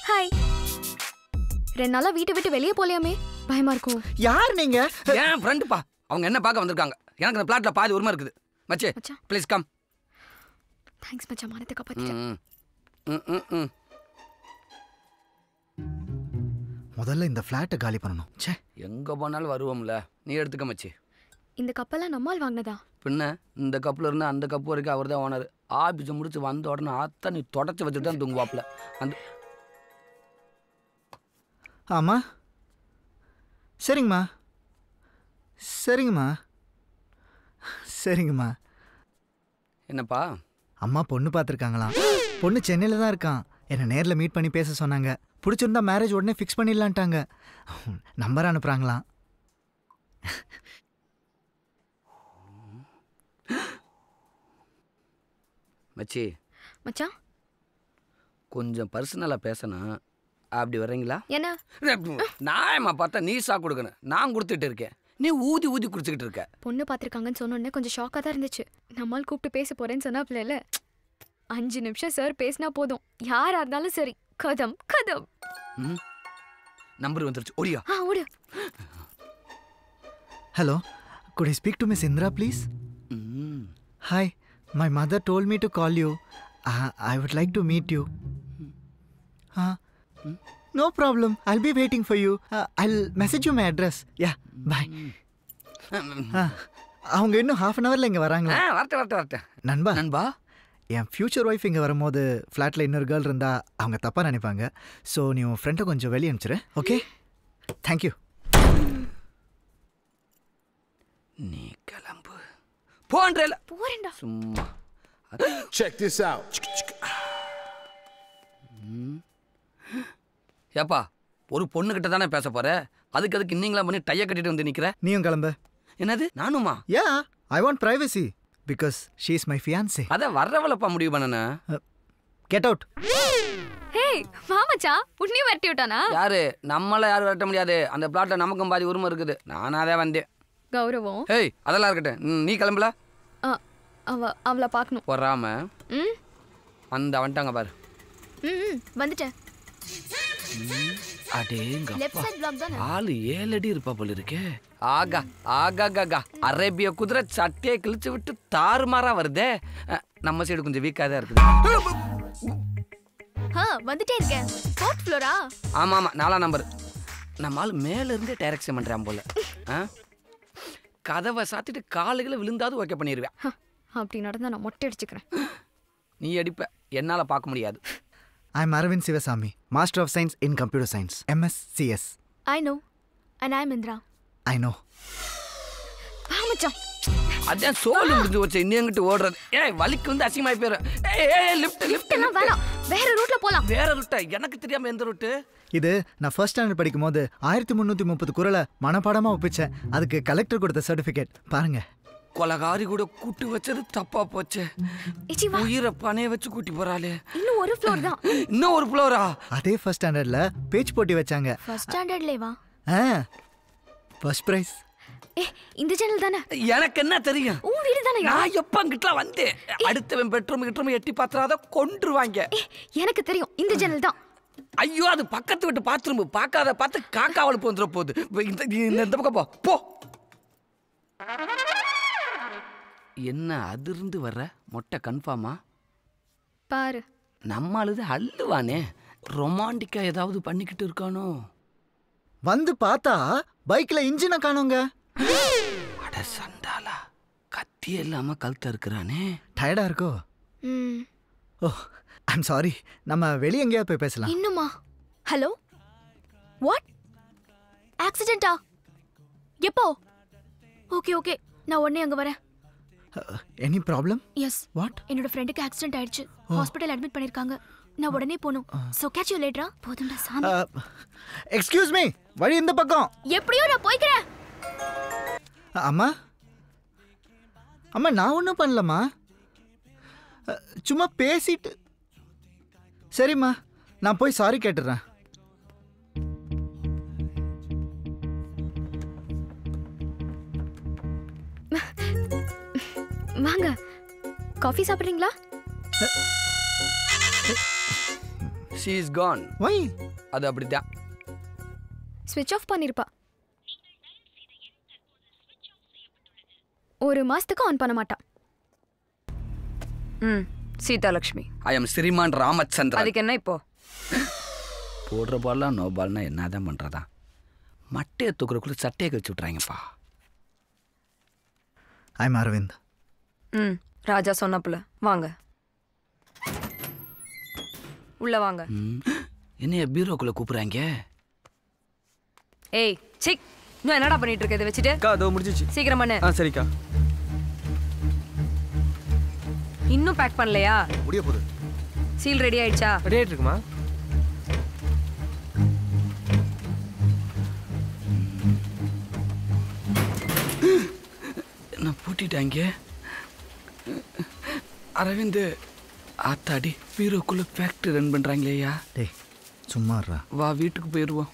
Hi ரெண்டு நாளா வீட்டை விட்டு வெளியே போலியாமே பயமா இருக்கும் யார் நீங்க ஏன் ஃப்ரெண்டுப்பா அவங்க என்ன பார்க்க வந்திருக்காங்க எனக்கு இந்த பிளாட்ல பாதி உரிமை இருக்குது மச்சே மச்சான் ப்ளீஸ் கம் தேங்க்ஸ் மச்சான் மானத்தை காப்பாத்திட்டேன் ம் ம் ம் ம் முதல்ல இந்த ஃப்ளாட்டை காலி பண்ணணும் ச்சே எங்கே போனாலும் வருவோம்ல நீ எடுத்துக்க மச்சி இந்த கப்பெல்லாம் நம்மால் வாங்கினதா பின்ன இந்த கப்பில் இருந்து அந்த கப்பு வரைக்கும் அவர் தான் ஓனர் ஆஃபீஸை முடிச்சு வந்த உடனே ஆத்தா நீ தொடச்சி வச்சுட்டு தான் தூங்குவாப்புல அந்த ஆமா சரிங்கம்மா சரிங்கம்மா சரிங்கம்மா என்னப்பா அம்மா பொண்ணு பார்த்துருக்காங்களாம் பொண்ணு சென்னையில் தான் இருக்கான் என்னை நேரில் மீட் பண்ணி பேச சொன்னாங்க பிடிச்சிருந்தா மேரேஜ் உடனே ஃபிக்ஸ் பண்ணிடலான்ட்டாங்க நம்பர் அனுப்புகிறாங்களாம் மச்சி மச்சான் கொஞ்சம் பர்சனலாக பேசணும் அப்படி வர்றீங்களா என்ன நாயம்மா பார்த்தா நீ சா கொடுக்கணும் நான் கொடுத்துட்டு இருக்கேன் நீ ஊதி ஊதி குடிச்சுக்கிட்டு இருக்க பொண்ணு பார்த்துருக்காங்கன்னு சொன்னோடனே கொஞ்சம் ஷாக்காக தான் இருந்துச்சு நம்மால் கூப்பிட்டு பேச போறேன்னு சொன்னாப்ல இல்ல அஞ்சு நிமிஷம் சார் பேசினா போதும் யாரா இருந்தாலும் சரி கதம் கதம் ம் நம்பர் வந்துருச்சு ஓடியா ஆ ஓடு hello good I speak to Miss Indira please hmm hi my mother told me to call you I would like to meet you no problem I'll be waiting for you I'll message you my address yeah bye அவங்க இன்னும் half an ஹவரில் இங்கே வராங்களா ஆ வரட்டேன் வரட்டேன் வரட்டேன் நண்பா நண்பா என் future wife இங்கே வரும்போது ஃப்ளாட்டில் இன்னொரு கேர்ள் இருந்தால் அவங்க தப்பாக நினைப்பாங்க ஸோ நீ உன் ஃப்ரெண்டை கொஞ்சம் வெளியே அனுப்பிச்சிரு ஓகே தேங்க்யூ நீ கிளம்பு போன்றேல போறேன்டா சும்மா Check this out. ஏப்பா ஒரு பொண்ணுகிட்ட தானே பேச போற அதுக்கு அதுக்கு இன்னீங்களா பண்ணி டைய கட்டிட்டு வந்து நிக்கிற நீயும் கிளம்பு என்னது நானுமா yeah I want privacy because she is my fiancee அத வர்றவளப்பா முடிவு பண்ணன கெட் அவுட் ஹேய் வா மச்சான் உன்னையும் விரட்டி விட்டானா யாரு நம்மள யாரும் விரட்ட முடியாது அந்த பிளாட்ல நமக்கும் பாதி உரிமை இருக்குது நானாதே வந்தேன் கௌரவம் ஏய் அதெல்லாம் இருக்கட்டும் ம், நீ கிளம்பல ஆ, அவ அவளை பார்க்கணும் பொறாம ம் அந்த வந்துட்டாங்க பாரு ம் ம், வந்துட்டேன் அடேங்க லெஃப்ட் சைட் பிளாக் தானே ஆளு ஏழடி இருப்பா போல இருக்கே ஆகா ஆகா காகா அரேபிய குதிரை சட்டையை கிழிச்சு விட்டு தாறுமாறா வருதே அஹ், நம்ம சைடு கொஞ்சம் வீக்கா தான் இருக்குது ஆ வந்துட்டே இருக்கேன் ஃபோர்த் ஃப்ளோரா ஆமா ஆமா நாலாம் நம்பர் நம்ம ஆள் மேல இருந்தே டைரக்ஷன் பண்றான் போல ஆ? கதவை சாத்திட்டு காலுகளை விழுந்தாது ஓகே பண்ணிடுவேன் அப்படி நடந்தா நான் மொட்டை அடிச்சுக்கிறேன் நீ அடிப்ப என்னால பார்க்க முடியாது I am Aravind Sivasamy master of science in computer science MSCS I know and I Indira I know வா மச்சான் அதான் சோழி முடிஞ்சு வச்சு இன்னும் எங்கிட்டு ஓடுறது ஏய் வலிக்கு வந்து அசிங்கமாய் போயிடும் ஏய் ஏய் லிஃப்ட் லிஃப்ட் எல்லாம் வேணாம் வேற ரூட்ல போலாம் வேற ரூட்டா எனக்கு தெரியாம எந்த ரூட்டு இது நான் ஃபர்ஸ்ட் ஸ்டாண்டர்ட் படிக்கும் போது ஆயிரத்தி முந்நூற்றி முப்பது குரலை மனப்பாடமாக ஒப்பிச்சேன் அதுக்கு கலெக்டர் கொடுத்த சர்டிஃபிகேட் பாருங்க கொலகாரி கூட கூட்டு வச்சது தப்பா போச்சு இச்சி வா உயிரை பணைய வச்சு கூட்டி போறாளே இன்னும் ஒரு ஃப்ளோர் தான் இன்னும் ஒரு ஃப்ளோரா அதே ஃபர்ஸ்ட் ஸ்டாண்டர்டில் பேச்சு போட்டி வச்சாங்க ஃபர்ஸ்ட் ஸ்டாண்டர்ட்லேயே வா ஆ ஃபர்ஸ்ட் ப்ரைஸ் ஏ இந்த சேனல் தானே எனக்கு என்ன தெரியும் உன் வீடு தானே நான் எப்ப அங்கிட்ட வந்தேன் அடுத்தவன் பெட்ரூம் கிட்ரூம் எட்டி பாத்திராத கொன்றுவாங்க ஏ எனக்கு தெரியும் இந்த சேனல் தான் ஐயோ அது பக்கத்து விட்டு பாத்ரூம் பார்க்காத பார்த்து காக்காவளுப்பு வந்துட போகுது இப்ப இந்த இந்த- இந்த பக்கம் போ போ என்ன அதிர்ந்து வர்ற மொட்டை கன்ஃபார்மா பாரு நம்மளுது அள்ளுவானே ரொமான்டிக்கா ஏதாவது பண்ணிக்கிட்டு இருக்கானோ வந்து பார்த்தா பைக்கில் இன்ஜினை காணோங்க அட சண்டாலா கத்தி இல்லாம கழுத்த இருக்கிறானே டயர்டாக இருக்கோ ம் ஓ ஐம் சாரி நம்ம வெளியே எங்கேயாவது போய் பேசலாம் இன்னுமா ஹலோ வாட் ஆக்சிடென்ட்டா எப்போ ஓகே ஓகே நான் உடனே அங்க வரேன் எனி ப்ராப்ளம் எஸ் வாட் என்னோட ஃப்ரெண்டுக்கு ஆக்சிடென்ட் ஆயிடுச்சு ஹாஸ்பிட்டல் அட்மிட் பண்ணிருக்காங்க நான் உடனே போகணும் சோ கேட்ச் யூ லேட்டரா போதும்டா சாமி எக்ஸ்கியூஸ் மீ வழி இந்த பக்கம் எப்படியோ நான் போய்க்கிறேன் அ- அம்மா அம்மா நான் ஒன்றும் பண்ணலம்மா அ, சும்மா பேசிட்டு சரிம்மா நான் போய் சாரி கேட்டுடுறேன் வாங்க காஃபி சாப்பிட்றீங்களா ஷீ இஸ் கான் வை அது அப்படிதான் ஸ்விட்ச் ஆஃப் பண்ணிருப்பா ஒரு மாசத்துக்கு ஆன் பண்ண மாட்டா ம் சீதாலக்ஷ்மி ஐ எம் ஸ்ரீமான் ராமச்சந்திரன் அதுக்கு என்ன இப்போ போடுற பால்லாம் நோ பால்னா என்னதான் பண்றதா மட்டையை தூக்குறக்குள்ள சட்டையை கழிச்சு விட்றாங்கப்பா ஐம் அரவிந்த் ம் ராஜா சொன்னப்புல வாங்க உள்ள வாங்க ம். என்னைய பீரோக்குள்ள கூப்பிடுறாங்க ஏய் சிக் இன்னும் என்னடா பண்ணிட்டு இருக்க இதை வச்சுட்டு அக்கா அதோ முடிஞ்சிச்சு சீக்கிரம் பண்ணு ஆ சரிக்கா இன்னும் பேக் பண்ணலையா முடிய போகுது சீல் ரெடி ஆயிடுச்சா ரெடி ஆயிட்டு இருக்குமா என்ன பூட்டிட்டாங்க அரவிந்த் ஆத்தாடி பீரோக்குள்ள ஃபேக்டரி ரன் பண்றாங்களேயா டேய் சும்மா இருடா வா வீட்டுக்கு போயிடுவோம்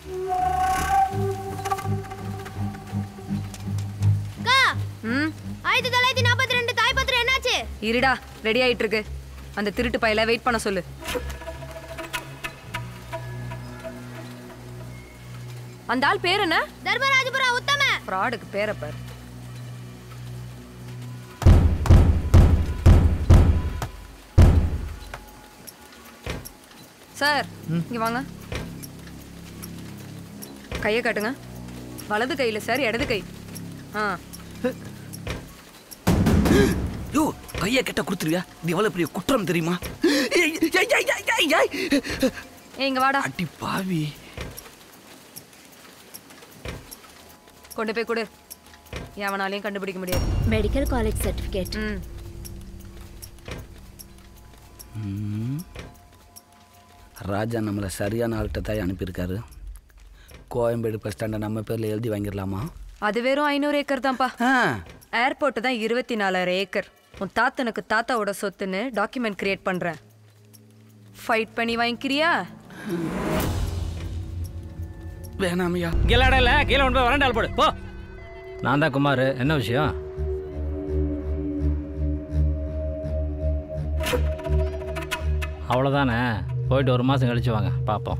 ம் ஆயிரத்தி தொள்ளாயிரத்தி நாற்பத்தி ரெண்டு தாய்பத்திரம் என்னாச்சு இருடா ரெடி ஆயிட்டு இருக்கு அந்த திருட்டு பையில வெயிட் பண்ண சொல்லு அந்த ஆள் பேர் என்ன தர்மராஜபுரம் உத்தம ஃப்ராடுக்கு பேரை பாரு சார் இங்க வாங்க கையை காட்டுங்க வலது கையில சார் இடது கை ஆ யோ கையை கெட்ட கொடுத்துருவியா இது எவ்வளவு பெரிய குற்றம் தெரியுமா ஏய், ஏய், ஏய், ஏய், ஏய், ஏய். ஏய், இங்க வாடா அடி பாவி கொண்டு போய் கொடு எவனாலையும் கண்டுபிடிக்க முடியாது மெடிக்கல் காலேஜ் சர்டிபிகேட் ம் ம். ராஜா நம்மளை சரியான ஆள்கிட்ட தான் அனுப்பியிருக்காரு கோயம்பேடு பஸ் ஸ்டாண்டை நம்ம பேரில் எழுதி வாங்கிடலாமா அது வெறும் ஐநூறு ஏக்கர் தான்ப்பா ஆ ஏர்போர்ட் தான் இருபத்தி நாலாயிரம் ஏக்கர் உன் தாத்தனுக்கு தாத்தாவோட சொத்துன்னு டாக்குமெண்ட் கிரியேட் பண்றேன் ஃபைட் பண்ணி வாங்கிக்கிறியா வேணாமையா கீழே இல்ல கீழே கொண்டு போய் வரண்டால் போடு போ நான் தான் குமார் என்ன விஷயம் அவ்வளோதானே போயிட்டு ஒரு மாதம் கழிச்சு வாங்க பார்ப்போம்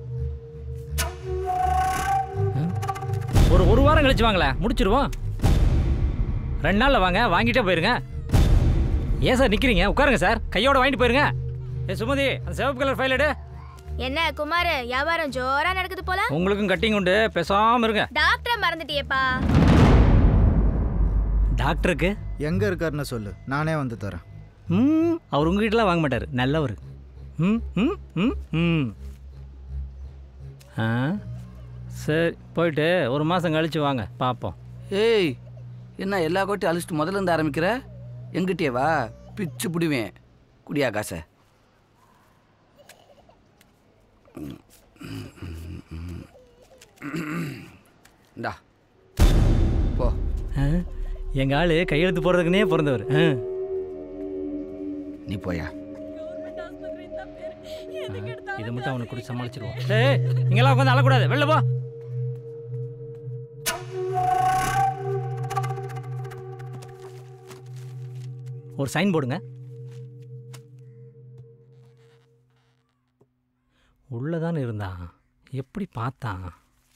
ம்? ஒரு ஒரு வாரம் கழிச்சு வாங்களேன் முடிச்சிருவோம் ரெண்டு நாளில் வாங்க வாங்கிட்டே போயிருங்க ஏன் சார் நிற்கிறீங்க உட்காருங்க சார் கையோட வாங்கிட்டு போயிருங்க ஏ சுமதி அந்த சிவப்பு கலர் ஃபைல் எடு என்ன குமார் வியாபாரம் ஜோரா நடக்குது போல உங்களுக்கும் கட்டிங் உண்டு பேசாமல் இருங்க டாக்டரை மறந்துட்டியேப்பா டாக்டருக்கு எங்கே இருக்காருன்னு சொல்லு நானே வந்து தரேன் ம் அவர் உங்கள் வீட்டில் வாங்க மாட்டார் நல்லவர் ம் ம் ம் ம் ஆ சரி போயிட்டு ஒரு மாதம் கழிச்சு வாங்க பார்ப்போம் ஏய் என்ன எல்லா கோட்டையும் அழிச்சிட்டு முதல்ல இருந்து ஆரம்பிக்கிற எங்கிட்டே வா பிச்சு பிடிவேன் குடியா காசை இந்தா போ எங்கள் ஆள் கையெழுத்து போடுறதுக்குனே பிறந்தவர் ஆ நீ போயா இதை மட்டும் அவனுக்கு கொடுத்து சமாளிச்சிருவோம் ஏய் இங்கெல்லாம் உட்காந்து அழக்கூடாது வெளில போ ஒரு சைன் போடுங்க உள்ளதான் இருந்தான் எப்படி பார்த்தான்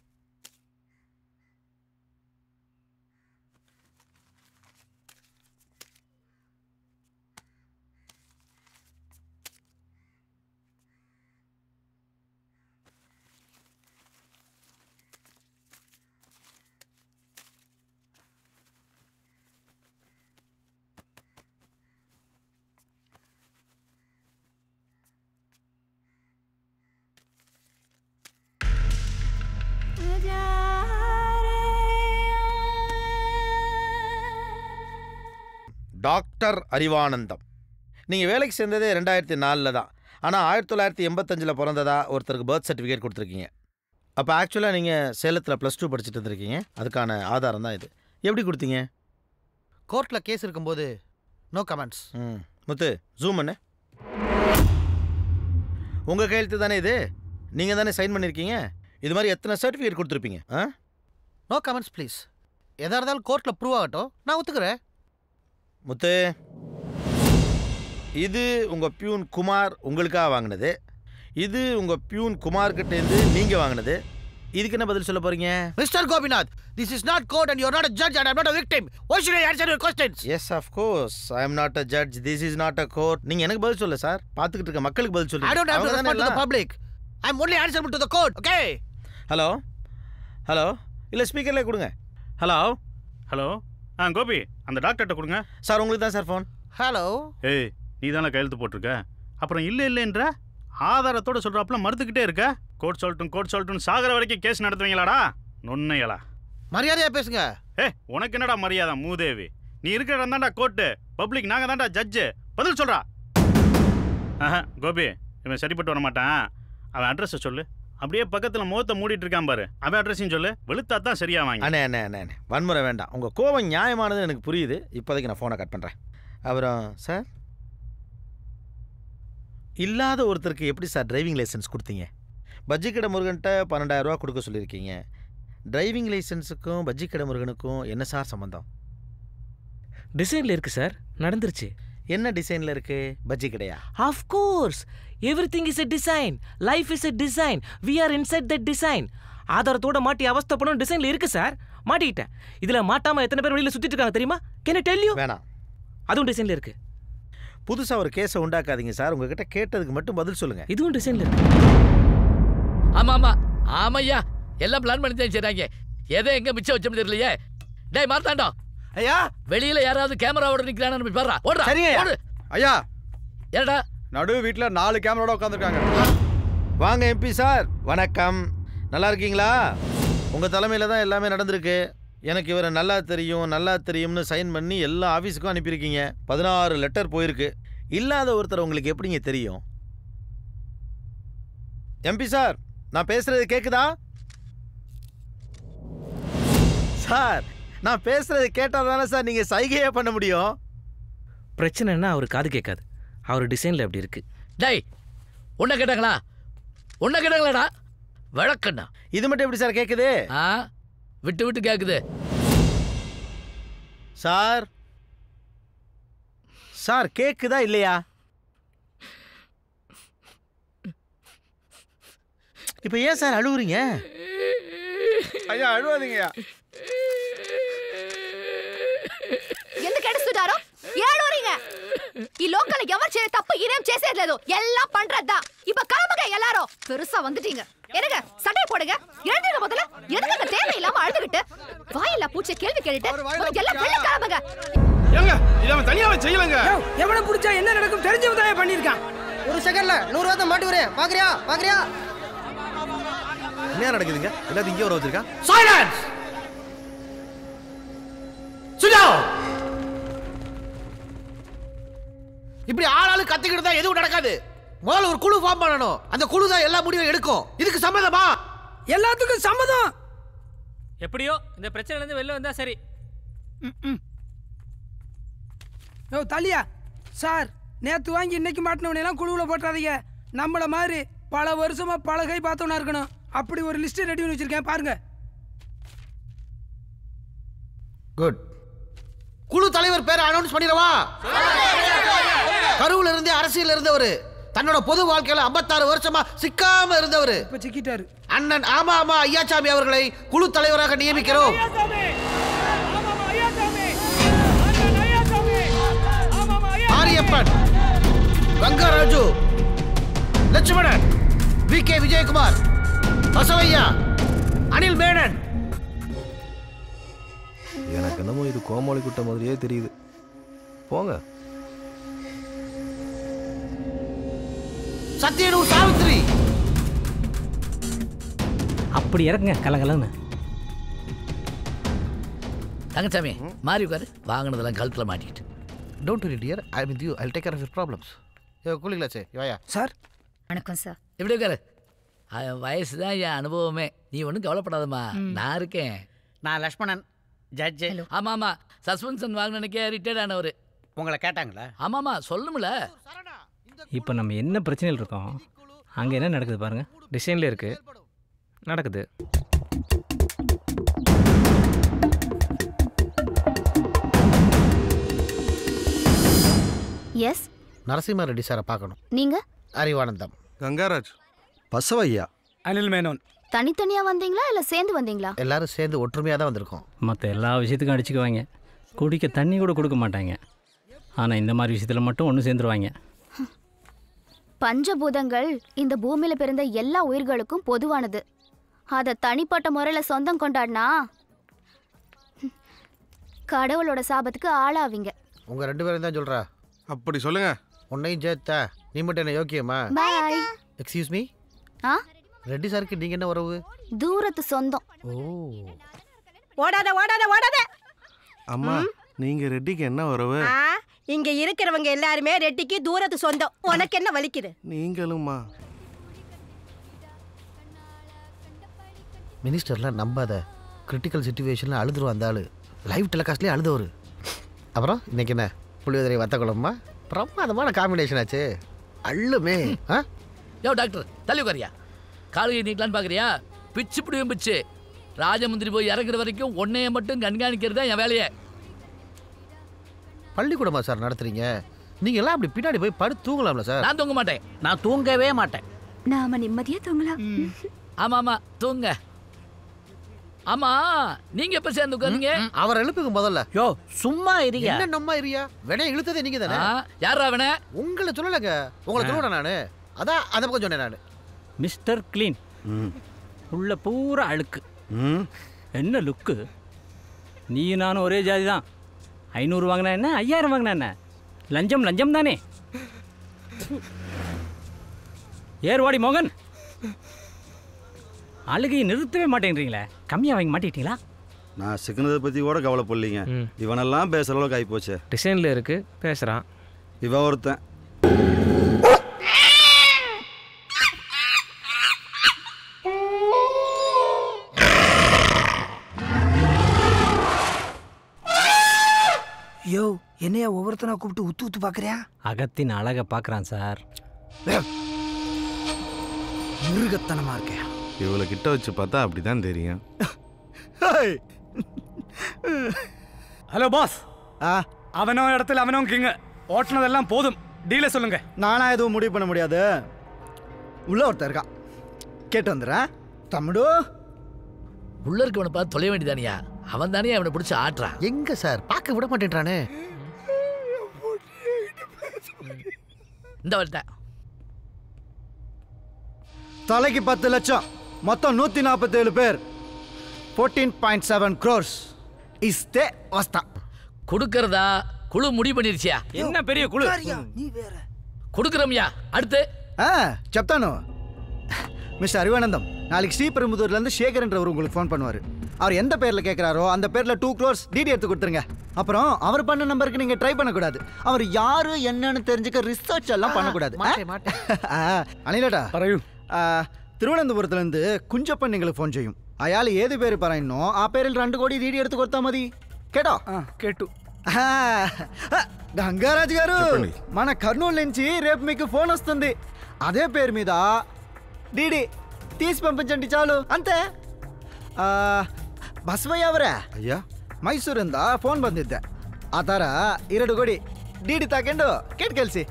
டாக்டர் அறிவானந்தம் நீங்கள் வேலைக்கு சேர்ந்ததே ரெண்டாயிரத்தி நாலில் தான் ஆனால் ஆயிரத்தி தொள்ளாயிரத்தி எண்பத்தஞ்சில் பிறந்ததா ஒருத்தருக்கு பர்த் சர்டிஃபிகேட் கொடுத்துருக்கீங்க அப்போ ஆக்சுவலாக நீங்கள் சேலத்தில் ப்ளஸ் டூ படிச்சுட்டு இருந்திருக்கீங்க அதுக்கான ஆதாரம் தான் இது எப்படி கொடுத்தீங்க கோர்ட்டில் கேஸ் இருக்கும்போது நோ கமெண்ட்ஸ் ம் முத்து ஜூம் பண்ணு உங்கள் கையெழுத்து தானே இது நீங்கள் தானே சைன் பண்ணியிருக்கீங்க இது மாதிரி எத்தனை சர்டிஃபிகேட் கொடுத்துருப்பீங்க ஆ நோ கமெண்ட்ஸ் ப்ளீஸ் எதாக இருந்தாலும் கோர்ட்டில் ப்ரூவ் ஆகட்டும் நான் ஒத்துக்கிறேன் முத்து இது உங்கள் பியூன் குமார் உங்களுக்காக வாங்கினது இது உங்கள் பியூன் குமார்கிட்டேருந்து நீங்கள் வாங்கினது இதுக்கு என்ன பதில் சொல்ல போகிறீங்க Mister Gopinath this is not court and you are not a judge and I'm not a victim. Why should I answer your questions? Yes of course I am not a judge this is not a court நீங்கள் எனக்கு பதில் சொல்ல sir பார்த்துக்கிட்டு இருக்க மக்களுக்கு பதில் சொல்லுங்க I don't have to அவங்க தானே respond to the எல்லாம். public. I'm only answerable to the court, okay? Hello hello இல்லை ஸ்பீக்கர்லேயே கொடுங்க ஹலோ ஹலோ ஆ கோபி அந்த டாக்டர்கிட்ட கொடுங்க சார் உங்களுக்கு தான் சார் ஃபோன் ஹலோ ஏய் நீ தானே கையெழுத்து போட்டிருக்க அப்புறம் இல்லை இல்லைன்ற ஆதாரத்தோட சொல்கிறாப்புல மறுத்துக்கிட்டே இருக்க கோர்ட் சொல்லட்டும் கோர்ட் சொல்லட்டும் சாகர வரைக்கும் கேஸ் நடத்துவீங்களாடா நொன்னைகளா மரியாதையா பேசுங்க ஏ உனக்கு என்னடா மரியாதை மூதேவி நீ இருக்கிற இடம் தான்டா கோர்ட்டு பப்ளிக் நாங்கள் தான்டா ஜட்ஜு பதில் சொல்கிறா ஆஹா கோபி இவன் சரிப்பட்டு வர மாட்டான் அவன் அட்ரஸை சொல்லு அப்படியே பக்கத்தில் முகத்தை மூடிட்டு இருக்கான் பாரு அவன் அட்ரஸையும் சொல்லு வெளுத்தா தான் சரியா வாங்க அண்ணே அண்ணே அண்ணே அண்ணே வன்முறை வேண்டாம் உங்கள் கோவம் நியாயமானது எனக்கு புரியுது இப்போதைக்கு நான் ஃபோனை கட் பண்ணுறேன் அப்புறம் சார் இல்லாத ஒருத்தருக்கு எப்படி சார் டிரைவிங் லைசன்ஸ் கொடுத்தீங்க பஜ்ஜி கடை முருகன்ட்ட பன்னெண்டாயிரரூவா கொடுக்க சொல்லியிருக்கீங்க டிரைவிங் லைசன்ஸுக்கும் பஜ்ஜி கடை முருகனுக்கும் என்ன சார் சம்மந்தம் டிசைன்ல இருக்கு சார் நடந்துருச்சு என்ன டிசைனில் இருக்குது பஜ்ஜி கடையா of course everything is a design life is a design we are inside that design ஆதாரத்தோட மாட்டி அவஸ்தைப்படும் டிசைன்ல இருக்கு சார் மாட்டிக்கிட்டேன் இதுல மாட்டாம எத்தனை பேர் வெளியில சுத்திட்டு இருக்காங்க தெரியுமா கேன் டெல் யூ வேணாம் அதுவும் டிசைன்ல இருக்கு புதுசாக ஒரு கேஸை உண்டாக்காதீங்க சார் உங்ககிட்ட கேட்டதுக்கு மட்டும் பதில் சொல்லுங்கள் இதுவும் டிசைன்ல இருக்கு ஆமா ஆமா ஆமையா எல்லாம் பிளான் பண்ணி தான் செய்றாங்க எதை எங்க மிச்சம் வச்சோம்னு தெரியலையே டேய் மார்த்தாண்டா ஐயா வெளியில யாராவது கேமராவோட நிக்கிறானு போய் பாருடா ஓடுறா சரிங்க ஐயா. ஓடு ஐயா ஏடா நடு வீட்டில் நாலு கேமராவோட உட்காந்துருக்காங்க வாங்க எம்பி சார் வணக்கம் நல்லா இருக்கீங்களா உங்கள் தலைமையில் தான் எல்லாமே நடந்திருக்கு எனக்கு இவரை நல்லா தெரியும் நல்லா தெரியும்னு சைன் பண்ணி எல்லா ஆஃபீஸுக்கும் அனுப்பியிருக்கீங்க பதினாறு லெட்டர் போயிருக்கு இல்லாத ஒருத்தர் உங்களுக்கு எப்படிங்க தெரியும் எம்பி சார் நான் பேசுறது கேக்குதா சார் நான் பேசுறது கேட்டால் தானே சார் நீங்கள் சைகையே பண்ண முடியும் பிரச்சனைன்னா அவர் காது கேட்காது அவர் டிசைன்ல அப்படி இருக்கு டேய் உன்னை கேட்டாங்களா உன்னை கேட்டாங்களாடா விளக்கண்ணா இது மட்டும் எப்படி சார் கேட்குது ஆ விட்டு விட்டு கேக்குது சார் சார் கேக்குதா இல்லையா இப்போ ஏன் சார் அழுகுறீங்க ஐயா அழுவாதீங்கய்யா ఎందుకు ఏడుస్తున్నారు ఏడవరింగ ఈ లోకల్ ఎవరు చేయ తప్పు ఇదేం చేసేది எல்லாம் பண்றதுதான் இப்ப கிளம்புங்க எல்லாரும் பெருசா வந்துட்டீங்க என்னங்க சண்டை போடுங்க எழுந்துங்க முதல்ல எதுக்கு தேவையில்லாம அழுதுகிட்டு வாயில பூச்ச கேள்வி கேட்டுட்டு முதல்ல எல்லாம் வெளில கிளம்புங்க ஏங்க இதை அவன் தனியாவே செய்யலங்க எவனை பிடிச்சா என்ன நடக்கும் தெரிஞ்சவன் தான் பண்ணியிருக்கான் ஒரு செகண்ட்ல நூறு ரூபா தான் மாட்டி வரேன் பாக்குறியா பாக்குறியா என்ன நடக்குதுங்க எல்லாத்தையும் இங்கே வர வச்சிருக்கா சைலன்ஸ் சுஜா இப்படி ஆளாளு கத்திக்கிட்டு தான் எதுவும் நடக்காது முதல்ல ஒரு குழு ஃபார்ம் பண்ணணும் அந்த குழு தான் எல்லா முடிவும் எடுக்கும் இதுக்கு சம்மதமா எல்லாத்துக்கும் சம்மதம் எப்படியோ இந்த பிரச்சனையிலேருந்து வெளில வந்தா சரி ஓ தலியா சார் நேத்து வாங்கி இன்னைக்கு மாட்டினவனை எல்லாம் குழுவுல போட்டாதீங்க நம்மள மாதிரி பல வருஷமா பழகை பார்த்தவனா இருக்கணும் அப்படி ஒரு லிஸ்ட் ரெடி பண்ணி வச்சிருக்கேன் பாருங்க குட் குழு தலைவர் பேரை அனௌன்ஸ் பண்ணிடவா கருவுல இருந்தே அரசியல் இருந்தவர் தன்னோட பொது வாழ்க்கையில 56 வருஷமா சிக்காம இருந்தவர் இப்ப சிக்கிட்டாரு அண்ணன் ஆமா ஆமா ஐயாச்சாமி அவர்களை குழு தலைவராக நியமிக்கிறோம் ஆரியப்பன் கங்கராஜு லட்சுமணன் வி கே விஜயகுமார் பசவையா அனில் மேனன் எனக்கு என்னமோ இது கோமாளி குட்ட மாதிரியே தெரியுது போங்க சத்யனூர் சாவித்ரி அப்படி இறக்குங்க கலகலன்னு தங்கச்சாமி மாறி உட்காரு வாங்கினதெல்லாம் கழுத்துல மாட்டிக்கிட்டு don't worry dear I with you I take care of your problems ஏ கூலிங்களாச்சே வாயா சார் வணக்கம் சார் எப்படி உட்காரு அவன் வயசு தான் என் அனுபவமே நீ ஒன்றும் கவலைப்படாதம்மா நான் இருக்கேன் நான் லக்ஷ்மணன் ஜட்ஜு ஆமா ஆமா சஸ்பென்ஷன் வாங்கினனுக்கே ரிட்டையர்ட் ஆனவர் உங்களை கேட்டாங்களா ஆமாமா சொல்லணும்ல இப்போ நம்ம என்ன பிரச்சனையில் இருக்கோம் அங்கே என்ன நடக்குது பாருங்க டிசைன்ல இருக்கு நடக்குது எஸ் நரசிம்ம ரெட்டி சாரை பார்க்கணும் நீங்க அறிவானந்தம் கங்காராஜ் பசவையா அனில் மேனோன் தனித்தனியா வந்தீங்களா இல்ல சேர்ந்து வந்தீங்களா எல்லாரும் சேர்ந்து ஒற்றுமையா தான் வந்திருக்கோம் மற்ற எல்லா விஷயத்துக்கும் அடிச்சுக்குவாங்க குடிக்க தண்ணி கூட கொடுக்க மாட்டாங்க ஆனால் இந்த மாதிரி விஷயத்தில் மட்டும் ஒன்று சேர்ந்துருவாங்க பஞ்சபூதங்கள் இந்த பூமியில பிறந்த எல்லா உயிர்களுக்கும் பொதுவானது அத தனிப்பட்ட முறையில சொந்தம் கொண்டாடினா கடவுளோட சாபத்துக்கு ஆளாவீங்க உங்க ரெண்டு பேரும் தான் சொல்றா அப்படி சொல்லுங்க உன்னையும் சேர்த்தா நீ மட்டும் என்ன யோக்கியமா பாய் எக்ஸ்கியூஸ் மீ ஆ ரெட்டி சாருக்கு நீங்க என்ன உறவு தூரத்து சொந்தம் ஓ ஓடாத ஓடாத ஓடாத அம்மா நீங்க ரெட்டிக்கு என்ன உறவு ஆ, இங்க இருக்கிறவங்க எல்லாருமே ரெட்டிக்கு தூரத்து சொந்தம் உனக்கு என்ன வலிக்குது நீங்களும்மா மினிஸ்டர்லாம் நம்பாத கிரிட்டிக்கல் சுச்சுவேஷனில் அழுதுருவோம் அந்த ஆளு லைவ் டெலிகாஸ்ட்லேயே அழுதவர் அப்புறம் இன்னைக்கு என்ன புளியோதரை வத்த குழம்பா பிரமாதமான காம்பினேஷன் ஆச்சு அள்ளுமே ஆ யோ டாக்டர் தள்ளி உட்காரியா காலுகை நீட்டலான்னு பார்க்குறியா பிச்சு பிடிவும் பிச்சு ராஜமுந்திரி போய் இறங்குற வரைக்கும் உன்னைய மட்டும் கண்காணிக்கிறது தான் என் வேலையே பள்ளிக்கூடமா சார் நடத்துறீங்க நீங்க எல்லாம் அப்படி பின்னாடி போய் படுத்து தூங்கலாம்ல சார் நான் தூங்க மாட்டேன் நான் தூங்கவே மாட்டேன் நாம நிம்மதியா தூங்கலாம் ஆமா ஆமா தூங்க ஆமா நீங்க எப்ப சேர்ந்து உட்காருங்க அவர் எழுப்புங்க முதல்ல யோ சும்மா இருங்க என்ன நம்ம இரியா வினை இழுத்ததே நீங்க தானே யாரா அவன உங்களை சொல்லலைங்க உங்களை சொல்லுவேன் நானு அதான் அந்த பக்கம் சொன்னேன் நானு மிஸ்டர் க்ளீன் உள்ள பூரா அழுக்கு என்ன லுக்கு நீ நானும் ஒரே ஜாதி தான் ஐநூறு வாங்கினா என்ன ஐயாயிரம் வாங்கினா என்ன லஞ்சம் லஞ்சம் தானே ஏர்வாடி மோகன் அழுகையை நிறுத்தவே மாட்டேங்கிறீங்களே கம்மியாக வாங்கி மாட்டிட்டீங்களா நான் சிக்கனதை பற்றி கூட கவலைப்படலீங்க இவனெல்லாம் பேசுகிற அளவுக்கு ஆகிப்போச்சு டிசைனில் இருக்கு பேசுகிறான் இவன் ஒருத்தன் யோ என்னையா ஒவ்வொருத்தனா கூப்பிட்டு உத்து உத்து பார்க்குறியா அகத்தின் அழகை பார்க்குறான் சார் மிருகத்தனமா இருக்கேன் இவளை கிட்ட வச்சு பார்த்தா அப்படிதான் தெரியும் ஹலோ பாஸ் அவனோ இடத்துல அவனோ கிங்க ஓட்டுனதெல்லாம் போதும் டீல சொல்லுங்க நானா எதுவும் முடிவு பண்ண முடியாது உள்ள ஒருத்தர் இருக்கான் கேட்டு வந்துடுறேன் தம்முடு உள்ள இருக்கவனை பார்த்து தொலைய வேண்டியதானியா அவன் தானே அவனை பிடிச்சி ஆட்டுறான் எங்க சார் பார்க்க விட மாட்டேன்றானே இந்த வந்துட்டேன் தலைக்கு பத்து லட்சம் மொத்தம் நூற்றி நாற்பத்தேழு பேர் ஃபோர்டீன் பாயிண்ட் செவன் க்ரோர்ஸ் இஸ்தே வஸ்தா கொடுக்கறதா குழு முடிவு பண்ணிருச்சியா என்ன பெரிய குழு நீ வேற கொடுக்குறோம்யா அடுத்து ஆ చెప్తాను மிஸ்டர் அறிவானந்தம் நாளைக்கு ஸ்ரீபெரும்புதூர்லேருந்து சேகர்ன்றவர் உங்களுக்கு ஃபோன் பண்ணுவார் அவர் எந்த பேரில் கேட்குறாரோ அந்த பேரில் டூ க்ரோர்ஸ் டிடி எடுத்து கொடுத்துருங்க அப்புறம் அவர் பண்ண நம்பருக்கு நீங்கள் ட்ரை பண்ணக்கூடாது அவர் யாரு என்னன்னு தெரிஞ்சுக்க ரிசர்ச் எல்லாம் பண்ணக்கூடாது ആ, അനിലേട്ടാ പറയൂ തിരുവനന്തപുരത്ത് നിന്ന് കുഞ്ചപ്പൻ നിങ്ങൾ ഫോൺ ചെയ്യും അയാൾ ഏത് പേര് പറയുന്നോ ആ പേരിൽ രണ്ട് കോടി ഡി എടുത്ത് കൊടുത്താൽ മതി കേട്ടോ కేటు ఆ, ఆ, గంగారాజు గారు మన కర్నూలు నుంచి రేపు మీకు ఫోన్ వస్తుంది అదే పేరు మీద డీడీ తీసి పంపించండి చాలు అంతే ಆ, ಬಸವಯ್ಯ ಅವರೇ ಅಯ್ಯ ಮೈಸೂರಿಂದ ಫೋನ್ ಬಂದಿದ್ದೆ ಆ ಥರ ಎರಡು ಗೋಡಿ ಡಿಡಿ ತಗೊಂಡು கேட்டு கெல்சி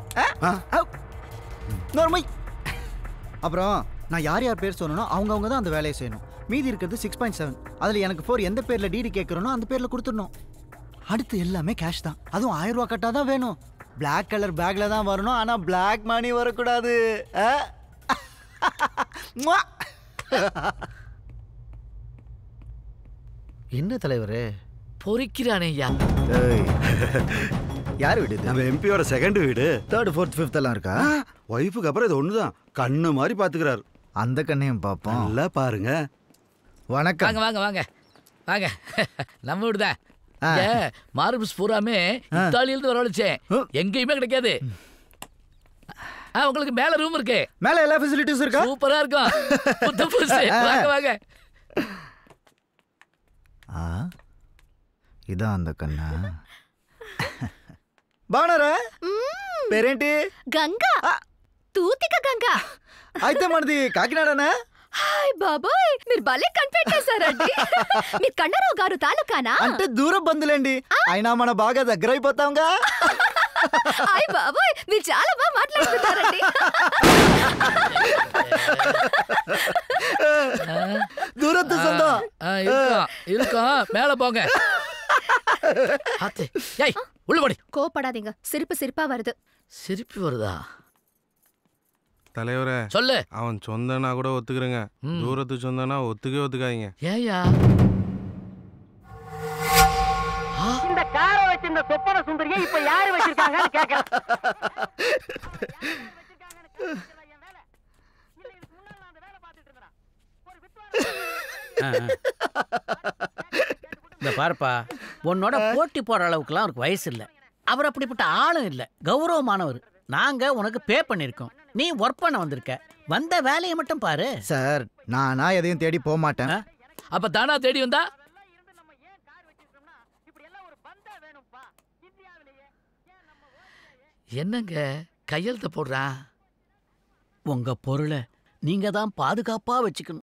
நோர்மை அப்புறம் நான் யார் யார் பேர் சொன்னனோ அவங்க அவங்க தான் அந்த வேலையை செய்யணும் மீதி இருக்கிறது சிக்ஸ் பாயிண்ட் செவன் அதில் எனக்கு ஃபோர் எந்த பேரில் டிடி கேட்குறனோ அந்த பேரில் கொடுத்துடணும் அடுத்து எல்லாமே கேஷ் தான் அதுவும் ஆயிரம் ரூபா கட்டாக தான் வேணும் Black கலர் பேக்கில் தான் வரணும் ஆனால் Black மணி வரக்கூடாது ஆ? முவா. என்ன தலைவரே பொறிக்கிறானே ஐயா யார் வீடு இது நம்ம எம்பியோட செகண்ட் வீடு தேர்ட் ஃபோர்த் ஃபிஃப்த் எல்லாம் இருக்கா ஒய்ஃபுக்கு அப்புறம் இது ஒன்று தான் கண்ணு மாதிரி பார்த்துக்கிறாரு அந்த கண்ணையும் பார்ப்போம் நல்லா பாருங்க வணக்கம் வாங்க வாங்க வாங்க வாங்க நம்ம வீடு தான் மார்பிள்ஸ் பூராமே இத்தாலியிலிருந்து வரவழைச்சேன் எங்கேயுமே கிடைக்காது ஆ உங்களுக்கு மேல ரூம் இருக்கு மேல எல்லா ஃபெசிலிட்டிஸ் இருக்கா சூப்பரா இருக்கும் புத்த புதுசு வாங்க வாங்க ஆ இதான் அந்த కన్నా బాగున్నారా పేరేంటి గంగా తూతిక గంగా అయితే మనది కాకినాడనా హాయ్ బాబాయ్ మీరు భలే కనిపెట్టేశారండి మీరు కన్నారావు గారు తాలూకానా అంటే దూరం బంధులేండి అయినా మన బాగా దగ్గర అయిపోతాంగా హాయ్ బాబాయ్ మీరు చాలా బాగా మాట్లాడుతున్నారండి மேல போங்க ஆத்தே. ஏய் உள்ள போடி கோவப்படாதீங்க சிரிப்பு சிரிப்பா வருது சிரிப்பு வருதா தலைவரே சொல்லு அவன் சொந்தனா கூட ஒத்துக்கிறேங்க தூரத்து சொந்தனா ஒத்துக்கவே ஒத்துக்காதீங்க ஏயா இந்த காரை வச்சிருந்த சொப்பன சுந்தரியை இப்ப யாரு வச்சிருக்காங்கன்னு கேக்குறேன் இந்த பாருப்பா உன்னோட போட்டி போடுற அளவுக்குலாம் அவருக்கு வயசு இல்லை அவர் அப்படிப்பட்ட ஆளும் இல்லை கௌரவமானவர் நாங்க உனக்கு பே பண்ணிருக்கோம் நீ ஒர்க் பண்ண வந்திருக்க வந்த வேலையை மட்டும் பாரு சார் நானா எதையும் தேடி போக மாட்டேன் அப்ப தானா தேடி வந்தா என்னங்க கையெழுத்த போடுறான் உங்க பொருளை நீங்க தான் பாதுகாப்பா வச்சுக்கணும்